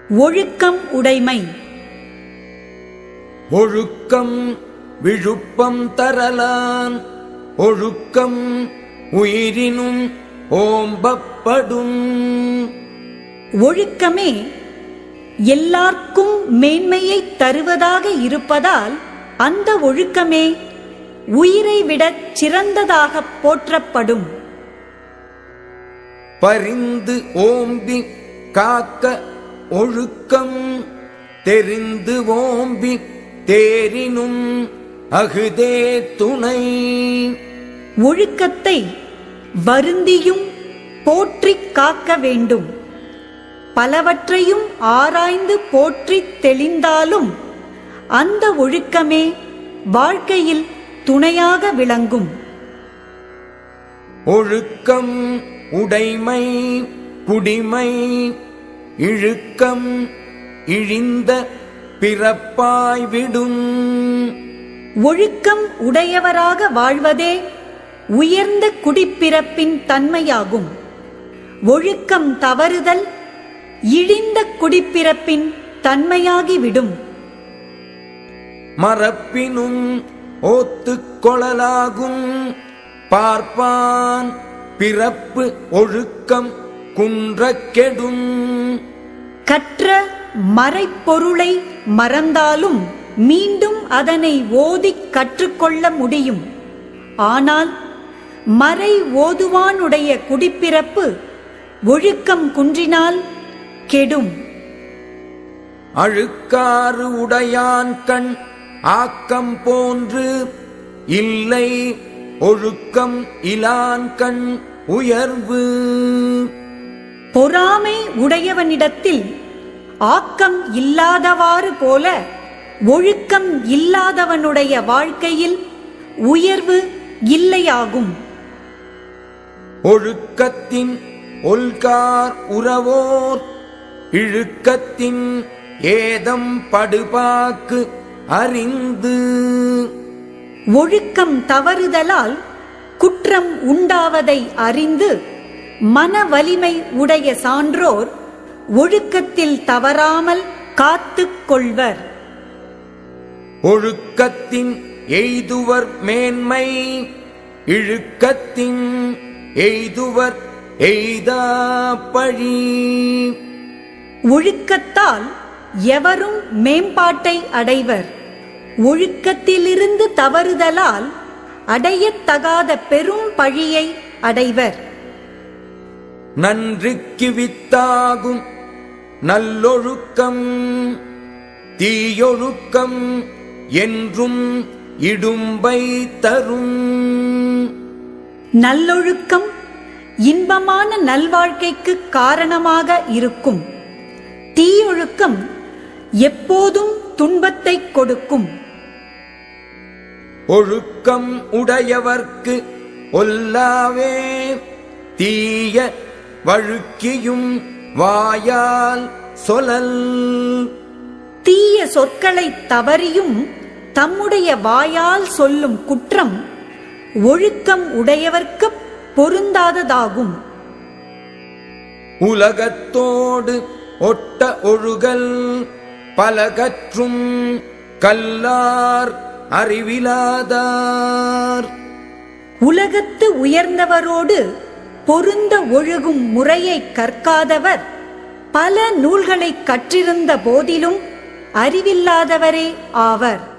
ஒழுக்கம் உடைமை ஒழுக்கம் விழுப்பம் தரலான் ஒழுக்கம் உயிரினும் ஓம்பப்படும் ஒழுக்கமே எல்லார்க்கும் மேன்மையை தருவதாக இருப்பதால் அந்த ஒழுக்கமே உயிரை விடச் சிறந்ததாகப் போற்றப்படும் பரிந்து ஓம்பி காக்க ஒழுக்கம் தெரிந்து ஓம்பி தேரினும் அகுதே துணை ஒழுக்கத்தை வருந்தியும் போற்றிக் காக்க வேண்டும் பலவற்றையும் ஆராய்ந்து போற்றித் தெளிந்தாலும் அந்த ஒழுக்கமே வாழ்க்கையில் துணையாக விளங்கும் ஒழுக்கம் உடைமை குடிமை இழுக்கம் இழிந்த பிறப்பாய் விடும் ஒழுக்கம் உடையவராக வாழ்வதே உயர்ந்த குடிப்பிறப்பின் தன்மையாகும் ஒழுக்கம் தவறுதல் இழிந்த குடிப்பிறப்பின் தன்மையாகிவிடும் மறப்பினும் ஓத்துக் கொளலாகும் பார்ப்பான் பிறப்பு ஒழுக்கம் குன்றக் கெடும் கற்ற மறைப்பொருளை மறந்தாலும் மீண்டும் அதனை ஓதிக் கற்றுக்கொள்ள முடியும் ஆனால் மறை ஓதுவானுடைய குடிப்பிறப்பு ஒழுக்கம் குன்றினால் கெடும் அழுக்காறு உடையான் கண் ஆக்கம் போன்று இல்லை ஒழுக்கம் இலான் கண் உயர்வு பொறாமை உடையவனிடத்தில் ஆக்கம் இல்லாதவாறு போல ஒழுக்கம் இல்லாதவனுடைய வாழ்க்கையில் உயர்வு இல்லையாகும் ஒழுக்கத்தின் ஒல்கார் உறவோர் இழுக்கத்தின் ஏதம் படுபாக்கு அறிந்து ஒழுக்கம் தவறுதலால் குற்றம் உண்டாவதை அறிந்து மன வலிமை உடைய சான்றோர் ஒழுக்கத்தில் தவறாமல் காத்துக் கொள்வர் ஒழுக்கத்தின் எய்துவர் மேன்மை இழுக்கத்தின் எய்துவர் எய்தா பழி ஒழுக்கத்தால் எவரும் மேம்பாட்டை அடைவர் ஒழுக்கத்திலிருந்து தவறுதலால் அடையத்தகாத பெரும் பழியை அடைவர் நன்றிக்கு வித்தாகும் நல்லொழுக்கம் தீயொழுக்கம் என்றும் இடும்பை தரும் நல்லொழுக்கம் இன்பமான நல்வாழ்க்கைக்கு காரணமாக இருக்கும் தீயொழுக்கம் எப்போதும் துன்பத்தை கொடுக்கும் ஒழுக்கம் உடையவர்க்கு ஒல்லாவே தீய வழுக்கியும் வாயால் சொலல் தீய சொற்களை தவறியும் தம்முடைய வாயால் சொல்லும் குற்றம் ஒழுக்கம் உடையவர்க்கு பொருந்தாததாகும் உலகத்தோடு ஒட்ட ஒழுகல் பலகற்றும் கல்லார் அறிவிலாதார் உலகத்து உயர்ந்தவரோடு பொருந்த ஒழுகும் முறையை கற்காதவர் பல நூல்களை கற்றிருந்த போதிலும் அறிவில்லாதவரே ஆவர்